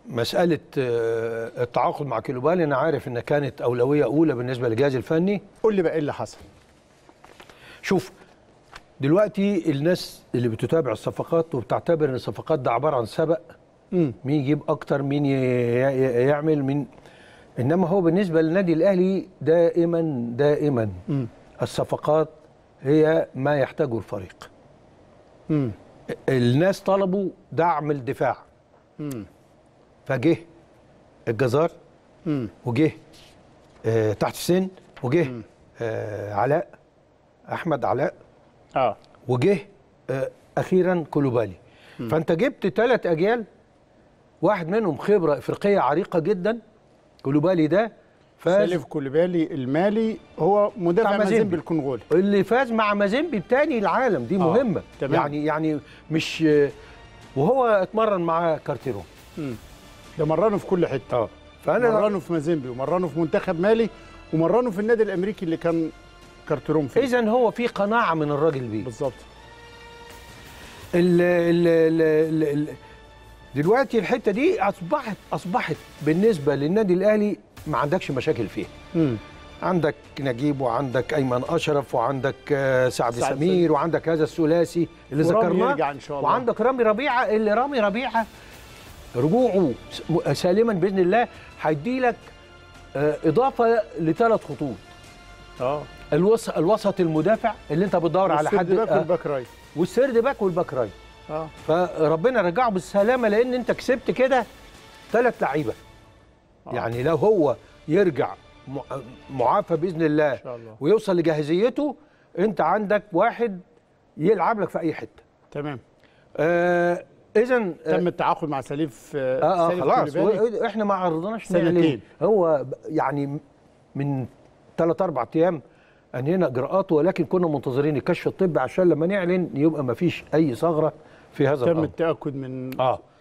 مساله آه، التعاقد مع كيلوبالي انا عارف ان كانت اولويه اولى بالنسبه للجهاز الفني قول لي بقى ايه اللي حصل شوف دلوقتي الناس اللي بتتابع الصفقات وبتعتبر ان الصفقات ده عباره عن سبق امم مين يجيب اكتر مين ي- ي- يعمل مين انما هو بالنسبه للنادي الاهلي دائما دائما امم الصفقات هي ما يحتاجه الفريق امم الناس طلبوا دعم الدفاع امم فجه الجزار امم وجه آه تحت السن وجه آه علاء احمد علاء اه وجه آه اخيرا كولوبالي فانت جبت ثلاث اجيال واحد منهم خبره افريقيه عريقه جدا كولوبالي ده فاز سالف كوليبالي المالي هو مدافع بتاع مازيمبي مازيمبي. الكونغولي اللي فاز مع مازيمبي الثاني العالم دي آه، مهمه تمام. يعني يعني مش آه، وهو اتمرن مع كارتيرون امم ده مرنه في كل حته اه فانا مرنه في مازيمبي ومرنه في منتخب مالي ومرنه في النادي الامريكي اللي كان كارتيرون فيه اذا هو في قناعه من الراجل بيه بالظبط ال ال ال ال ال دلوقتي الحته دي اصبحت اصبحت بالنسبه للنادي الاهلي ما عندكش مشاكل فيها امم عندك نجيب وعندك ايمن اشرف وعندك آه، سعد سعد سمير وعندك هذا الثلاثي اللي ورامي ذكرناه يرجع إن شاء الله. وعندك رامي ربيعه اللي رامي ربيعه رجوعه س- م- سالما باذن الله هيدي لك آه، اضافه لثلاث خطوط اه الوسط الوسط المدافع اللي انت بتدور على حد باك آه، والباك رايت والسيرد باك والباك رايت اه فربنا رجعه بالسلامه لان انت كسبت كده ثلاث لعيبه آه. يعني لو هو يرجع م- معافى باذن الله شاء الله. ويوصل لجاهزيته انت عندك واحد يلعب لك في اي حته تمام آه اذا تم التعاقد مع سليف اه, آه سليف خلاص كوليبالي. و- احنا ما عرضناش سنتين. نعلن. هو ب- يعني من ثلاث اربع ايام انهينا اجراءاته ولكن كنا منتظرين الكشف الطبي عشان لما نعلن يبقى ما فيش اي ثغره في هذا تم الامر التاكد من اه